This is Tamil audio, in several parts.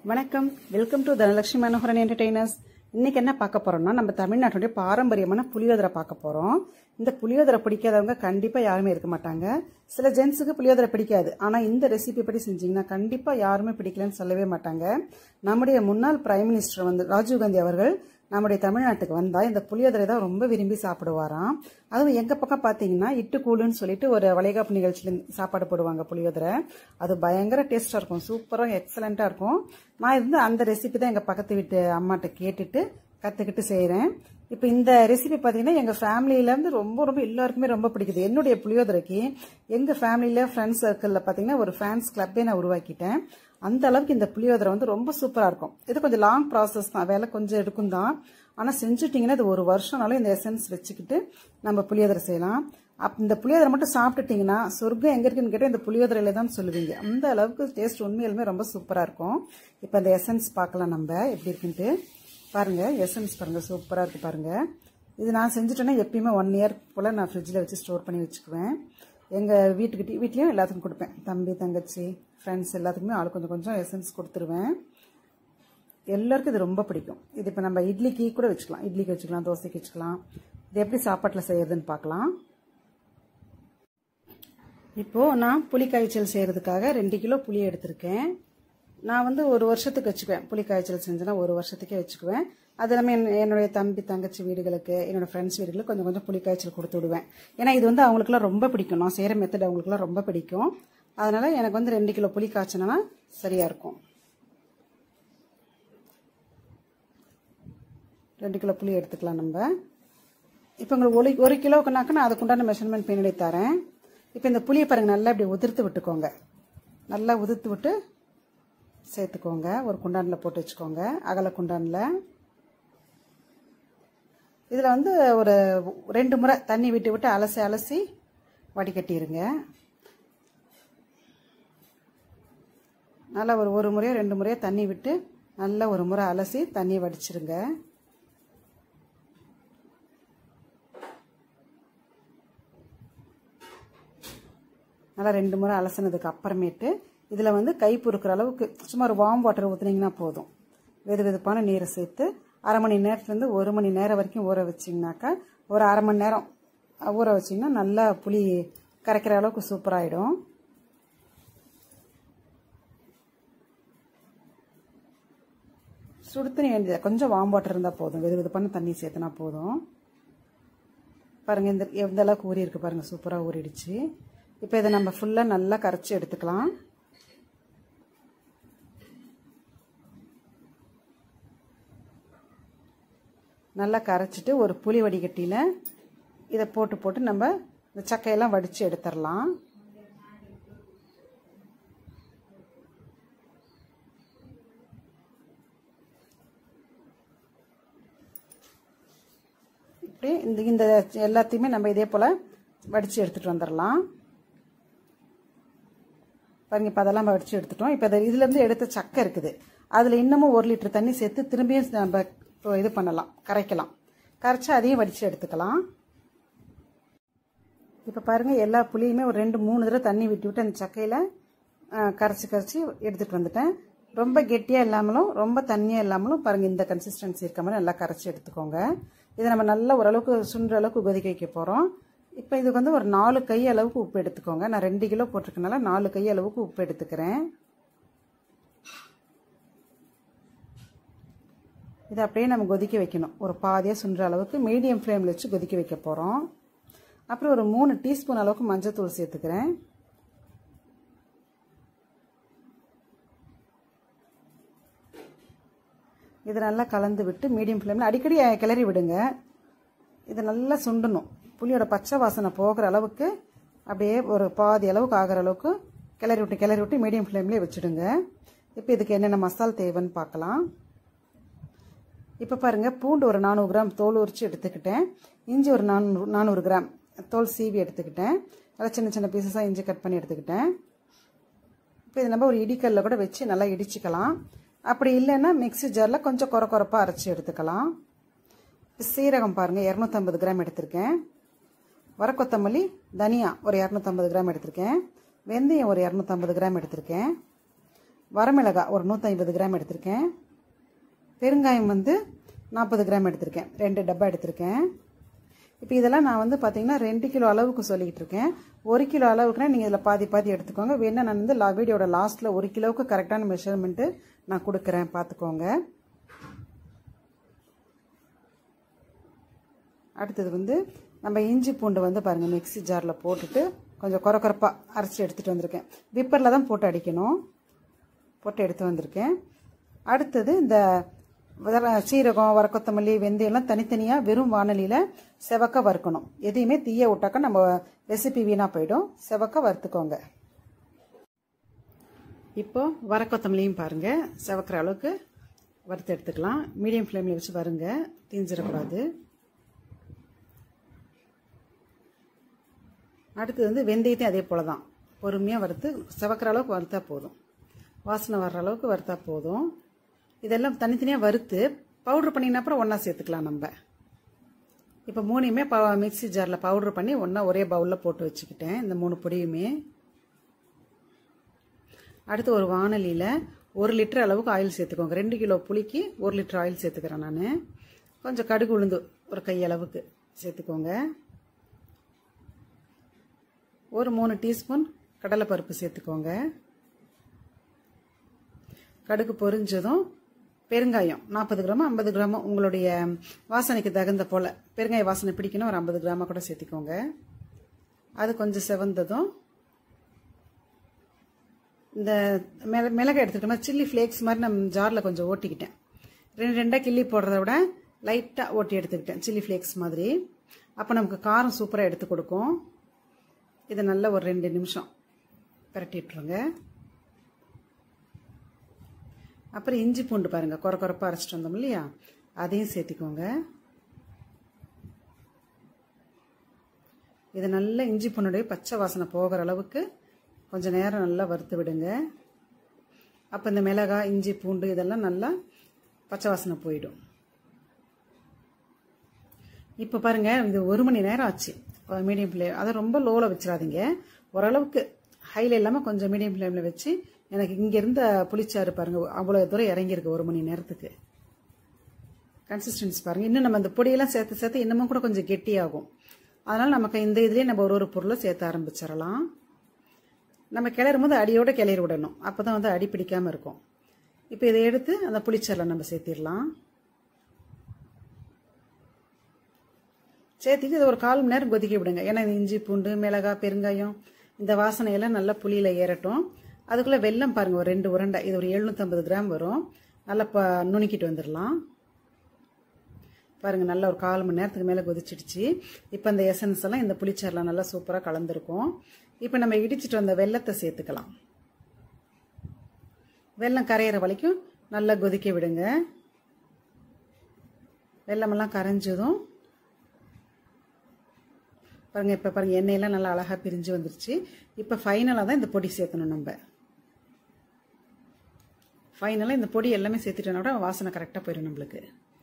வணக்கம் welcome to Dhanalakshmi Manoharan entertainers இன்னைக்கு என்ன பார்க்க போறோம்னா நம்ம தமிழ்நாட்டுடைய பாரம்பரியமான புளியோதரை பார்க்க போறோம் இந்த புளியோதரை பிடிக்காதவங்க கண்டிப்பா யாருமே இருக்க மாட்டாங்க சில ஜென்ஸுக்கு புளியோதரை பிடிக்காது ஆனா இந்த ரெசிபி படி செஞ்சீங்கன்னா கண்டிப்பா யாருமே பிடிக்கலன்னு சொல்லவே மாட்டாங்க நம்முடைய முன்னாள் பிரைம் மினிஸ்டர் வந்து ராஜீவ்காந்தி அவர்கள் நம்முடைய தமிழ்நாட்டுக்கு வந்தா இந்த புளியோதரை தான் ரொம்ப விரும்பி சாப்பிடுவாராம் அதுவும் எங்க பக்கம் பாத்தீங்கன்னா இட்டுக்கூழுன்னு சொல்லிட்டு ஒரு வளைகாப்பு நிகழ்ச்சியில சாப்பாடு போடுவாங்க புளியோதரை அது பயங்கர டேஸ்டா இருக்கும் சூப்பரா எக்ஸலண்டா இருக்கும் நான் இருந்து அந்த ரெசிபி தான் எங்க பக்கத்து வீட்டு அம்மாட்ட கேட்டுட்டு கத்துக்கிட்டு செய்றேன் இப்போ இந்த ரெசிபி பார்த்தீங்கன்னா எங்கள் ஃபேமிலியிலேருந்து ரொம்ப ரொம்ப எல்லாருக்குமே ரொம்ப பிடிக்குது என்னுடைய புளியோதரைக்கு எங்கள் ஃபேமிலியில் ஃப்ரெண்ட்ஸ் சர்க்கிளில் பார்த்தீங்கன்னா ஒரு ஃபேன்ஸ் கிளப்பே நான் உருவாக்கிட்டேன் அந்த அளவுக்கு இந்த புளியோதரை வந்து ரொம்ப சூப்பராக இருக்கும் இது கொஞ்சம் லாங் ப்ராசஸ் தான் வேலை கொஞ்சம் எடுக்கும் தான் ஆனால் செஞ்சுட்டிங்கன்னா இது ஒரு வருஷம்னாலும் இந்த எசன்ஸ் வச்சுக்கிட்டு நம்ம புளியோதரை செய்யலாம் அப் இந்த புளியோதரை மட்டும் சாப்பிட்டுட்டிங்கன்னா சொர்க்கம் எங்கே இருக்குன்னு கேட்டால் இந்த புளியோதரையில தான் சொல்லுவீங்க அந்த அளவுக்கு டேஸ்ட் உண்மையிலுமே ரொம்ப சூப்பராக இருக்கும் இப்போ இந்த எசன்ஸ் பார்க்கலாம் நம்ம எப்படி இருக்குன்ட்டு பாருங்க எசன்ஸ் பாருங்க சூப்பராக இருக்கு பாருங்க இது நான் செஞ்சுட்டேன்னா எப்பயுமே ஒன் இயர் போல் நான் ஃப்ரிட்ஜில் வச்சு ஸ்டோர் பண்ணி வச்சுக்குவேன் எங்கள் வீட்டுக்கிட்ட வீட்லேயும் எல்லாத்துக்கும் கொடுப்பேன் தம்பி தங்கச்சி ஃப்ரெண்ட்ஸ் எல்லாத்துக்குமே ஆள் கொஞ்சம் கொஞ்சம் எசன்ஸ் கொடுத்துருவேன் எல்லாருக்கும் இது ரொம்ப பிடிக்கும் இது இப்போ நம்ம இட்லிக்கு கூட வச்சுக்கலாம் இட்லிக்கு வச்சுக்கலாம் தோசைக்கு வச்சுக்கலாம் இது எப்படி சாப்பாட்டில் செய்யறதுன்னு பார்க்கலாம் இப்போது நான் புளி காய்ச்சல் செய்கிறதுக்காக ரெண்டு கிலோ புளி எடுத்திருக்கேன் நான் வந்து ஒரு வருஷத்துக்கு வச்சுக்குவேன் புளி காய்ச்சல் செஞ்சேன்னா ஒரு வருஷத்துக்கே வச்சுக்குவேன் அது இல்லாமல் என் என்னுடைய தம்பி தங்கச்சி வீடுகளுக்கு என்னோட ஃப்ரெண்ட்ஸ் வீடுகளுக்கு கொஞ்சம் கொஞ்சம் புளி காய்ச்சல் கொடுத்து விடுவேன் ஏன்னா இது வந்து அவங்களுக்குலாம் ரொம்ப பிடிக்கும் நான் செய்கிற மெத்தட் அவங்களுக்குலாம் ரொம்ப பிடிக்கும் அதனால் எனக்கு வந்து ரெண்டு கிலோ புளி காய்ச்சினா சரியாக இருக்கும் ரெண்டு கிலோ புளி எடுத்துக்கலாம் நம்ம இப்போ உங்களுக்கு ஒரு ஒரு கிலோக்குனாக்க நான் அதுக்குண்டான மெஷர்மெண்ட் பின்னாடி தரேன் இப்போ இந்த புளியை பாருங்கள் நல்லா இப்படி உதிர்த்து விட்டுக்கோங்க நல்லா உதிர்த்து விட்டு சேர்த்துக்கோங்க ஒரு குண்டானில் போட்டு வச்சுக்கோங்க அகல குண்டானில் இதில் வந்து ஒரு ரெண்டு முறை தண்ணி விட்டு விட்டு அலசி அலசி வடிகட்டிடுங்க நல்லா ஒரு ஒரு முறையோ ரெண்டு முறையோ தண்ணி விட்டு நல்லா ஒரு முறை அலசி தண்ணியை வடிச்சிருங்க நல்லா ரெண்டு முறை அலசினதுக்கு அப்புறமேட்டு இதில் வந்து கை பொறுக்கிற அளவுக்கு சும்மா ஒரு வார்ம் வாட்டர் ஊற்றுனீங்கன்னா போதும் வெது வெதுப்பான நீரை சேர்த்து அரை மணி நேரத்துலேருந்து ஒரு மணி நேரம் வரைக்கும் ஊற வச்சிங்கனாக்கா ஒரு அரை மணி நேரம் ஊற வச்சிங்கன்னா நல்லா புளி கரைக்கிற அளவுக்கு சூப்பராகிடும் சுடு தண்ணி வேண்டியது கொஞ்சம் வார்ம் வாட்டர் இருந்தால் போதும் வெது வெதுப்பான தண்ணி சேர்த்துனா போதும் பாருங்கள் இந்த எந்த அளவுக்கு ஊறி இருக்கு பாருங்கள் சூப்பராக ஊறிடுச்சு இப்போ இதை நம்ம ஃபுல்லாக நல்லா கரைச்சி எடுத்துக்கலாம் நல்லா கரைச்சிட்டு ஒரு புளி வடிகட்டியில் இதை போட்டு போட்டு நம்ம இந்த சக்கையெல்லாம் வடித்து எடுத்துடலாம் இப்படி இந்த இந்த எல்லாத்தையுமே நம்ம இதே போல் வடித்து எடுத்துகிட்டு வந்துடலாம் பாருங்க இப்போ அதெல்லாம் வடித்து எடுத்துட்டோம் இப்போ அதை இதுலேருந்து எடுத்த சக்கை இருக்குது அதில் இன்னமும் ஒரு லிட்டர் தண்ணி சேர்த்து திரும்பியும் நம்ம இது பண்ணலாம் கரைக்கலாம் கரைச்சி அதையும் வடித்து எடுத்துக்கலாம் இப்போ பாருங்கள் எல்லா புளியுமே ஒரு ரெண்டு மூணு தடவை தண்ணி விட்டு விட்டு அந்த சக்கையில் கரைச்சி கரைச்சி எடுத்துகிட்டு வந்துட்டேன் ரொம்ப கெட்டியாக இல்லாமலும் ரொம்ப தண்ணியாக இல்லாமலும் பாருங்கள் இந்த கன்சிஸ்டன்சி இருக்க மாதிரி நல்லா கரைச்சி எடுத்துக்கோங்க இதை நம்ம நல்லா ஓரளவுக்கு சுண்டுற அளவுக்கு கொதிக்க வைக்க போகிறோம் இப்போ இதுக்கு வந்து ஒரு நாலு கை அளவுக்கு உப்பு எடுத்துக்கோங்க நான் ரெண்டு கிலோ போட்டிருக்கனால நாலு கை அளவுக்கு உப்பு எடுத்துக்கிறேன் இதை அப்படியே நம்ம கொதிக்க வைக்கணும் ஒரு பாதியாக சுண்டுற அளவுக்கு மீடியம் ஃப்ளேமில் வச்சு கொதிக்க வைக்க போகிறோம் அப்புறம் ஒரு மூணு டீஸ்பூன் அளவுக்கு மஞ்சத்தூள் சேர்த்துக்கிறேன் இதை நல்லா கலந்து விட்டு மீடியம் ஃப்ளேமில் அடிக்கடி கிளறி விடுங்க இதை நல்லா சுண்டணும் புளியோட பச்சை வாசனை போகிற அளவுக்கு அப்படியே ஒரு பாதி அளவுக்கு ஆகிற அளவுக்கு கிளறி விட்டு கிளறி விட்டு மீடியம் ஃப்ளேம்லேயே வச்சுடுங்க இப்போ இதுக்கு என்னென்ன மசால் தேவைன்னு பார்க்கலாம் இப்போ பாருங்கள் பூண்டு ஒரு நானூறு கிராம் தோல் உரித்து எடுத்துக்கிட்டேன் இஞ்சி ஒரு நானூறு நானூறு கிராம் தோல் சீவி எடுத்துக்கிட்டேன் நல்லா சின்ன சின்ன பீசஸாக இஞ்சி கட் பண்ணி எடுத்துக்கிட்டேன் இப்போ இது நம்ம ஒரு இடிக்கல்ல கூட வச்சு நல்லா இடிச்சுக்கலாம் அப்படி இல்லைன்னா மிக்சி ஜாரில் கொஞ்சம் குறை குறைப்பாக அரைச்சி எடுத்துக்கலாம் சீரகம் பாருங்கள் இரநூத்தம்பது கிராம் எடுத்திருக்கேன் வர கொத்தமல்லி தனியா ஒரு இரநூத்தம்பது கிராம் எடுத்திருக்கேன் வெந்தயம் ஒரு இரநூத்தம்பது கிராம் எடுத்திருக்கேன் வரமிளகாய் ஒரு நூற்றி ஐம்பது கிராம் எடுத்திருக்கேன் பெருங்காயம் வந்து நாற்பது கிராம் எடுத்திருக்கேன் ரெண்டு டப்பா எடுத்திருக்கேன் இப்போ இதெல்லாம் நான் வந்து பார்த்தீங்கன்னா ரெண்டு கிலோ அளவுக்கு சொல்லிக்கிட்டு இருக்கேன் ஒரு கிலோ அளவுக்குனா நீங்கள் இதில் பாதி பாதி எடுத்துக்கோங்க வேணா நான் வந்து லா வீடியோட லாஸ்ட்டில் ஒரு கிலோவுக்கு கரெக்டான மெஷர்மெண்ட்டு நான் கொடுக்குறேன் பார்த்துக்கோங்க அடுத்தது வந்து நம்ம இஞ்சி பூண்டு வந்து பாருங்கள் மிக்ஸி ஜாரில் போட்டுட்டு கொஞ்சம் குறை குறைப்பாக அரைச்சி எடுத்துகிட்டு வந்திருக்கேன் விப்பரில் தான் போட்டு அடிக்கணும் போட்டு எடுத்து வந்திருக்கேன் அடுத்தது இந்த வர- சீரகம் வர கொத்தமல்லி வெந்தயம்லாம் தனித்தனியாக வெறும் வானலியில் செவக்க வறுக்கணும் எதையுமே தீய விட்டாக்கா நம்ம ரெசிபி வீணாக போயிடும் செவக்க வறுத்துக்கோங்க இப்போ வர கொத்தமல்லியும் பாருங்கள் செவக்கிற அளவுக்கு வறுத்து எடுத்துக்கலாம் மீடியம் ஃப்ளேமில் வச்சு வருங்க தீஞ்சிடக்கூடாது அடுத்தது வந்து வெந்தயத்தையும் அதே போல தான் பொறுமையாக வறுத்து செவக்கிற அளவுக்கு வறுத்தா போதும் வாசனை வர்ற அளவுக்கு வறுத்தா போதும் இதெல்லாம் தனித்தனியாக வறுத்து பவுடர் பண்ணின அப்புறம் ஒன்றா சேர்த்துக்கலாம் நம்ம இப்போ மூணையுமே ப மிக்ஸி ஜாரில் பவுடர் பண்ணி ஒன்றா ஒரே பவுலில் போட்டு வச்சுக்கிட்டேன் இந்த மூணு பொடியுமே அடுத்து ஒரு வானலியில் ஒரு லிட்டர் அளவுக்கு ஆயில் சேர்த்துக்கோங்க ரெண்டு கிலோ புளிக்கு ஒரு லிட்டர் ஆயில் சேர்த்துக்கிறேன் நான் கொஞ்சம் கடுகு உளுந்து ஒரு கை அளவுக்கு சேர்த்துக்கோங்க ஒரு மூணு டீஸ்பூன் கடலைப்பருப்பு சேர்த்துக்கோங்க கடுகு பொரிஞ்சதும் பெருங்காயம் நாற்பது கிராம் ஐம்பது கிராம் உங்களுடைய வாசனைக்கு தகுந்த போல் பெருங்காய வாசனை பிடிக்கணும் ஒரு ஐம்பது கிராமாக கூட சேர்த்திக்கோங்க அது கொஞ்சம் செவந்ததும் இந்த மிள மிளகாய் எடுத்துக்கிட்டோம்னா சில்லி ஃப்ளேக்ஸ் மாதிரி நம்ம ஜாரில் கொஞ்சம் ஓட்டிக்கிட்டேன் ரெண்டு ரெண்டாக கிள்ளி போடுறத விட லைட்டாக ஓட்டி எடுத்துக்கிட்டேன் சில்லி ஃப்ளேக்ஸ் மாதிரி அப்போ நமக்கு காரம் சூப்பராக எடுத்து கொடுக்கும் இதை நல்லா ஒரு ரெண்டு நிமிஷம் பிரட்டி விட்டுருங்க அப்புறம் இஞ்சி பூண்டு பாருங்கள் குறை குறைப்பாக அரைச்சிட்டு வந்தோம் இல்லையா அதையும் சேர்த்திக்கோங்க இது நல்லா இஞ்சி பூண்டுடைய பச்சை வாசனை போகிற அளவுக்கு கொஞ்சம் நேரம் நல்லா வறுத்து விடுங்க அப்போ இந்த மிளகாய் இஞ்சி பூண்டு இதெல்லாம் நல்லா பச்சை வாசனை போயிடும் இப்போ பாருங்க இது ஒரு மணி நேரம் ஆச்சு மீடியம் ஃப்ளேம் அதை ரொம்ப லோவில் வச்சிடாதீங்க ஓரளவுக்கு ஹைல இல்லாமல் கொஞ்சம் மீடியம் ஃப்ளேமில் வச்சு எனக்கு இங்கே இருந்த புளிச்சாறு பாருங்க அவ்வளோ தூரம் இறங்கியிருக்கு ஒரு மணி நேரத்துக்கு கன்சிஸ்டன்சி பாருங்க இன்னும் நம்ம அந்த பொடியெல்லாம் சேர்த்து சேர்த்து இன்னமும் கூட கொஞ்சம் கெட்டியாகும் அதனால் நமக்கு இந்த இதுலேயே நம்ம ஒரு ஒரு பொருளை சேர்த்து ஆரம்பிச்சிடலாம் நம்ம கிளறும் போது அடியோட கிளறி விடணும் அப்போ தான் வந்து அடி பிடிக்காமல் இருக்கும் இப்போ இதை எடுத்து அந்த புளிச்சாரில் நம்ம சேர்த்திடலாம் சேர்த்துட்டு இதை ஒரு கால் மணி நேரம் கொதிக்க விடுங்க ஏன்னா இந்த இஞ்சி பூண்டு மிளகாய் பெருங்காயம் இந்த வாசனையெல்லாம் நல்லா புளியில் ஏறட்டும் அதுக்குள்ளே வெல்லம் பாருங்கள் ஒரு ரெண்டு உருண்டை இது ஒரு எழுநூற்றம்பது கிராம் வரும் நல்லா ப நுணுக்கிட்டு வந்துடலாம் பாருங்கள் நல்லா ஒரு கால் மணி நேரத்துக்கு மேலே கொதிச்சிடுச்சு இப்போ இந்த எசன்ஸ் எல்லாம் இந்த புளிச்சாரில் நல்லா சூப்பராக கலந்துருக்கும் இப்போ நம்ம இடிச்சிட்டு வந்த வெல்லத்தை சேர்த்துக்கலாம் வெல்லம் கரையிற வரைக்கும் நல்லா கொதிக்க விடுங்க வெல்லமெல்லாம் கரைஞ்சதும் பாருங்கள் இப்போ பாருங்கள் எண்ணெயெல்லாம் நல்லா அழகாக பிரிஞ்சு வந்துருச்சு இப்போ ஃபைனலாக தான் இந்த பொடி சேர்த்தணும் நம்ம ஃபைனலாக இந்த பொடி எல்லாமே சேர்த்துட்டோன்னா கூட வாசனை கரெக்டாக போயிடும் நம்மளுக்கு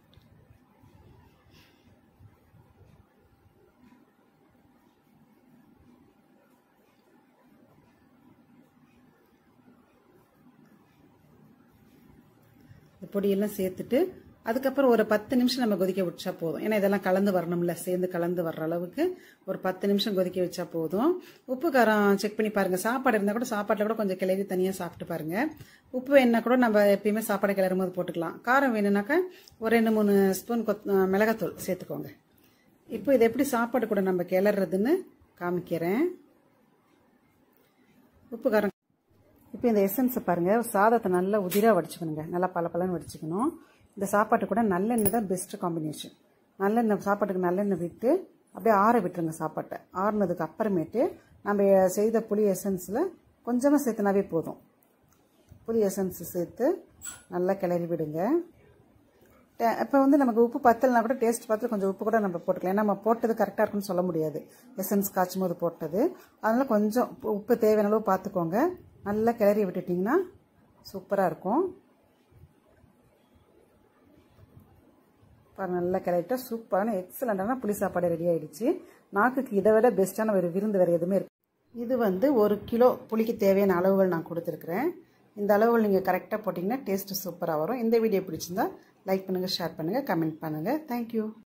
இந்த பொடியெல்லாம் சேர்த்துட்டு அதுக்கப்புறம் ஒரு பத்து நிமிஷம் நம்ம கொதிக்க வச்சா போதும் ஏன்னா இதெல்லாம் கலந்து வரணும்ல சேர்ந்து கலந்து வர்ற அளவுக்கு ஒரு பத்து நிமிஷம் கொதிக்க வச்சா போதும் உப்பு காரம் செக் பண்ணி பாருங்க சாப்பாடு இருந்தால் கூட சாப்பாட்டில் கூட கொஞ்சம் கிளறி தனியாக சாப்பிட்டு பாருங்க உப்பு வேணுன்னா கூட நம்ம எப்பயுமே சாப்பாடு கிளறும் போது போட்டுக்கலாம் காரம் வேணும்னாக்கா ஒரு ரெண்டு மூணு ஸ்பூன் கொத் மிளகாத்தூள் சேர்த்துக்கோங்க இப்போ இது எப்படி சாப்பாடு கூட நம்ம கிளறதுன்னு காமிக்கிறேன் உப்பு காரம் இப்போ இந்த எசன்ஸை பாருங்கள் சாதத்தை நல்லா உதிராக வடிச்சுக்கணுங்க நல்லா பல பலன்னு வடிச்சுக்கணும் இந்த சாப்பாட்டு கூட நல்லெண்ணெய் தான் பெஸ்ட்டு காம்பினேஷன் நல்லெண்ணெய் சாப்பாட்டுக்கு நல்லெண்ணெய் விட்டு அப்படியே ஆற விட்டுருங்க சாப்பாட்டை ஆறுனதுக்கு அப்புறமேட்டு நம்ம செய்த புளி எசன்ஸில் கொஞ்சமாக சேர்த்துனாவே போதும் புளி எசன்ஸ் சேர்த்து நல்லா கிளறி விடுங்க இப்போ வந்து நமக்கு உப்பு பத்தலைனா கூட டேஸ்ட் பார்த்து கொஞ்சம் உப்பு கூட நம்ம போட்டுக்கலாம் ஏன்னா நம்ம போட்டது கரெக்டாக இருக்குன்னு சொல்ல முடியாது எசன்ஸ் காய்ச்சும் போது போட்டது அதனால் கொஞ்சம் உப்பு தேவையான அளவு பார்த்துக்கோங்க நல்லா கிளறி விட்டுட்டிங்கன்னா சூப்பராக இருக்கும் பாருங்க நல்லா கிளறிட்டா சூப்பரான எக்ஸலண்டான புளி சாப்பாடு ரெடி ஆயிடுச்சு நாக்குக்கு இதை விட பெஸ்ட்டான ஒரு விருந்து வேறு எதுவுமே இருக்கு இது வந்து ஒரு கிலோ புளிக்கு தேவையான அளவுகள் நான் கொடுத்துருக்குறேன் இந்த அளவுகள் நீங்கள் கரெக்டாக போட்டிங்கன்னா டேஸ்ட்டு சூப்பராக வரும் இந்த வீடியோ பிடிச்சிருந்தா லைக் பண்ணுங்கள் ஷேர் பண்ணுங்கள் கமெண்ட் பண்ணுங்கள் தேங்க்யூ